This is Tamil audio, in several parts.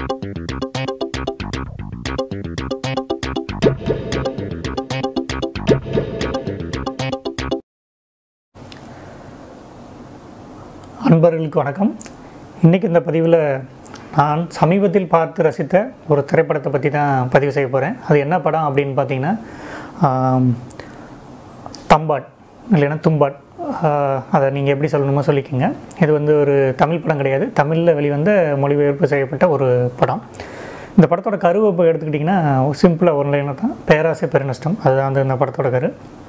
அன்பர்களுக்கு வணக்கம் இன்றைக்கி இந்த பதிவில் நான் சமீபத்தில் பார்த்து ரசித்த ஒரு திரைப்படத்தை பற்றி தான் பதிவு செய்ய போகிறேன் அது என்ன படம் அப்படின்னு பார்த்தீங்கன்னா ஆம், தம்பாட் இல்லைன்னா தும்பாட் ஆஹ், அதை நீங்கள் எப்படி சொல்லணுமோ சொல்லிக்கோங்க இது வந்து ஒரு தமிழ் படம் கிடையாது தமிழில் வெளிவந்த மொழிபெயர்ப்பு செய்யப்பட்ட ஒரு படம் இந்த படத்தோட கருவை இப்போ எடுத்துக்கிட்டிங்கன்னா சிம்பிளாக ஒரு லைனாக தான் பேராசை பெருநஷ்டம் அதுதான் வந்து இந்த படத்தோட கரு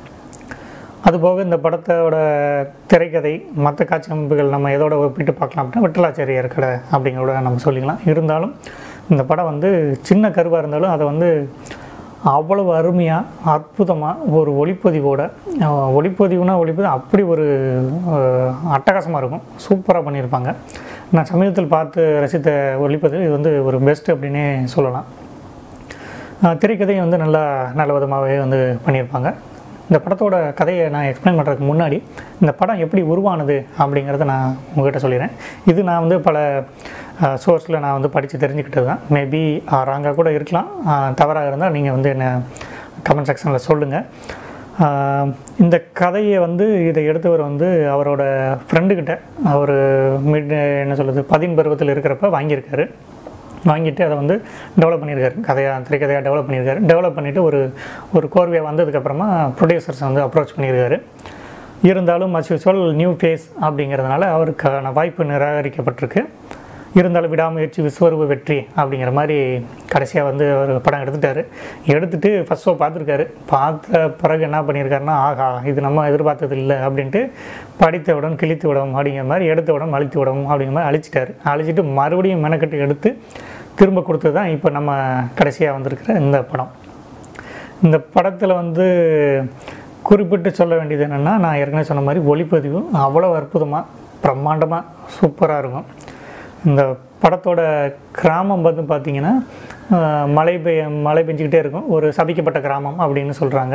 அதுபோக இந்த படத்தோட திரைக்கதை மற்ற காட்சி அமைப்புகள் நம்ம எதோட ஒப்பிட்டு பார்க்கலாம் அப்படின்னா விட்டலாச்சாரியார் கடை அப்படிங்கிறத நம்ம சொல்லிக்கலாம் இருந்தாலும் இந்த படம் வந்து சின்ன கருவாக இருந்தாலும் அதை வந்து அவ்வளவு அருமையாக அற்புதமாக ஒரு ஒளிப்பதிவோட அஹ், ஒளிப்பதிவுனா ஒளிப்பதிவு அப்படி ஒரு அட்டகாசமாக இருக்கும் சூப்பராக பண்ணியிருப்பாங்க நான் சமீபத்தில் பார்த்து ரசித்த ஒளிப்பதிவு இது வந்து ஒரு பெஸ்ட் அப்படின்னே சொல்லலாம் ஆஹ் திரைக்கதையும் வந்து நல்லா நல்ல விதமாகவே வந்து பண்ணியிருப்பாங்க இந்த படத்தோட கதையை நான் எக்ஸ்பிளைன் பண்ணுறதுக்கு முன்னாடி இந்த படம் எப்படி உருவானது அப்படிங்கிறத நான் உங்ககிட்ட சொல்லிடுறேன் இது நான் வந்து பல சோர்ஸில் நான் வந்து படித்து தெரிஞ்சுக்கிட்டது தான் மேபி ராங்காக கூட இருக்கலாம் தவறாக இருந்தால் நீங்கள் வந்து என்ன கமெண்ட் செக்ஷனில் சொல்லுங்கள் ஆஹ் இந்த கதையை வந்து இதை எடுத்தவர் வந்து அவரோட ஃப்ரெண்டுக்கிட்ட அவர் மிட் என்ன சொல்கிறது பதின் பருவத்தில் இருக்கிறப்ப வாங்கியிருக்காரு வாங்கிட்டு அதை வந்து டெவலப் பண்ணியிருக்காரு கதையாக திரைக்கதையாக டெவலப் பண்ணியிருக்காரு டெவலப் பண்ணிவிட்டு ஒரு ஒரு கோர்வையாக வந்ததுக்கப்புறமா ப்ரொடியூசர்ஸ் வந்து அப்ரோச் பண்ணியிருக்காரு இருந்தாலும் மச் யூஸ்வல் நியூ ஃபேஸ் அப்படிங்கிறதுனால அவருக்கான வாய்ப்பு நிராகரிக்கப்பட்டிருக்கு இருந்தாலும் விடாமுயற்சி விஸ்வரூப வெற்றி அப்படிங்கிற மாதிரி கடைசியாக வந்து அவர் படம் எடுத்துட்டாரு எடுத்துட்டு ஃபஸ்ட் ஷோ பார்த்துருக்காரு பார்த்த பிறகு என்ன பண்ணியிருக்காருன்னா ஆஹா இது நம்ம எதிர்பார்த்தது இல்லை அப்படின்ட்டு படித்தவுடன் கிழித்து விடவும் அப்படிங்கிற மாதிரி எடுத்தவுடன் அழித்து விடவும் அப்படிங்கிற மாதிரி அழிச்சிட்டாரு அழிச்சிட்டு மறுபடியும் மெனக்கட்டு எடுத்து திரும்ப கொடுத்தது தான் இப்போ நம்ம கடைசியாக வந்திருக்கிற இந்த படம் இந்த படத்தில் வந்து குறிப்பிட்டு சொல்ல வேண்டியது என்னென்னா நான் ஏற்கனவே சொன்ன மாதிரி ஒளிப்பதிவு அவ்வளோ அற்புதமாக பிரம்மாண்டமாக சூப்பராக இருக்கும் இந்த படத்தோட கிராமம் வந்து பார்த்திங்கன்னா ஆஹ், மழை பெய்ய மழை பெஞ்சிக்கிட்டே இருக்கும் ஒரு சபிக்கப்பட்ட கிராமம் அப்படின்னு சொல்கிறாங்க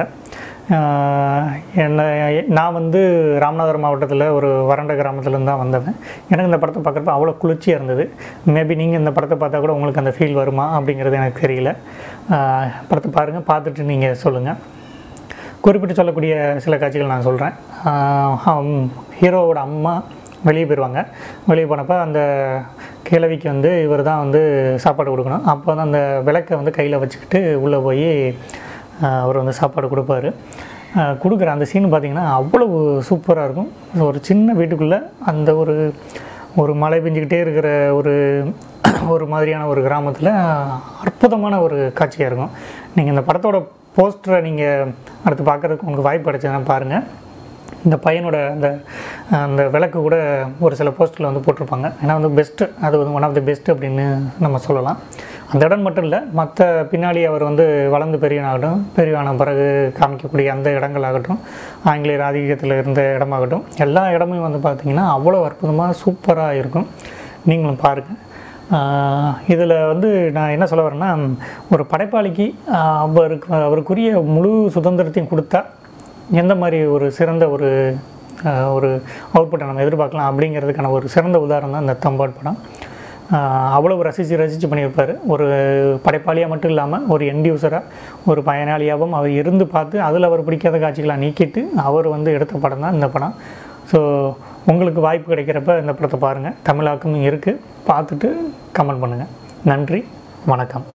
என்ன நான் வந்து ராமநாதபுரம் மாவட்டத்தில் ஒரு வறண்ட கிராமத்துலேருந்து தான் வந்தவன் எனக்கு இந்த படத்தை பார்க்குறப்ப அவ்வளோ குளிர்ச்சியாக இருந்தது மேபி நீங்கள் இந்த படத்தை பார்த்தா கூட உங்களுக்கு அந்த ஃபீல் வருமா அப்படிங்கிறது எனக்கு தெரியல ஆஹ், படத்தை பாருங்கள் பார்த்துட்டு நீங்கள் சொல்லுங்கள் குறிப்பிட்டு சொல்லக்கூடிய சில காட்சிகள் நான் சொல்கிறேன் ஹீரோவோட அம்மா வெளியே போயிடுவாங்க வெளியே போனப்போ அந்த கிழவிக்கு வந்து இவர் தான் வந்து சாப்பாடு கொடுக்கணும் அப்போ வந்து அந்த விளக்கை வந்து கையில் வச்சுக்கிட்டு உள்ளே போய் அவர் வந்து சாப்பாடு கொடுப்பாரு ஆஹ் கொடுக்குற அந்த சீன் பார்த்திங்கன்னா அவ்வளவு சூப்பராக இருக்கும் ஒரு சின்ன வீட்டுக்குள்ளே அந்த ஒரு ஒரு மழை பெஞ்சிக்கிட்டே இருக்கிற ஒரு ஒரு மாதிரியான ஒரு கிராமத்தில் அற்புதமான ஒரு காட்சியாக இருக்கும் நீங்கள் இந்த படத்தோட போஸ்டரை நீங்கள் அடுத்து பார்க்குறதுக்கு உங்களுக்கு வாய்ப்பு கிடைச்சதுன்னா பாருங்கள் இந்த பையனோட அந்த அந்த விளக்கு கூட ஒரு சில போஸ்டரில் வந்து போட்டிருப்பாங்க ஏன்னா வந்து பெஸ்ட்டு அது வந்து ஒன் ஆஃப் தி பெஸ்ட் அப்படின்னு நம்ம சொல்லலாம் அந்த இடம் மட்டும் இல்லை மற்ற பின்னாடி அவர் வந்து வளர்ந்து பெரியவனாகட்டும் பெரியவான பிறகு காமிக்கக்கூடிய அந்த இடங்களாகட்டும் ஆங்கிலேயர் ஆதிக்கத்தில் இருந்த இடமாகட்டும் எல்லா இடமும் வந்து பார்த்திங்கன்னா அவ்வளோ அற்புதமாக சூப்பராக இருக்கும் நீங்களும் பாருங்கள் இதில் வந்து நான் என்ன சொல்ல வரேன்னா ஒரு படைப்பாளிக்கு ஆஹ் அவருக்கு அவருக்குரிய முழு சுதந்திரத்தையும் கொடுத்தா எந்த மாதிரி ஒரு சிறந்த ஒரு ஆஹ் ஒரு அவுட்புட்டை நம்ம எதிர்பார்க்கலாம் அப்படிங்கிறதுக்கான ஒரு சிறந்த உதாரணம் தான் இந்த தம்பாட் படம் ஆஹ் அவ்வளவு ரசித்து ரசித்து பண்ணியிருப்பார் ஒரு படைப்பாளியாக மட்டும் இல்லாமல் ஒரு எண்ட் யூஸராக ஒரு பயனாளியாகவும் அவர் இருந்து பார்த்து அதில் அவர் பிடிக்காத காட்சிகளை நீக்கிட்டு அவர் வந்து எடுத்த படம் தான் இந்த படம் ஸோ உங்களுக்கு வாய்ப்பு கிடைக்கிறப்ப இந்த படத்தை பாருங்கள் தமிழாக்கமும் இருக்குது பார்த்துட்டு கமெண்ட் பண்ணுங்கள் நன்றி வணக்கம்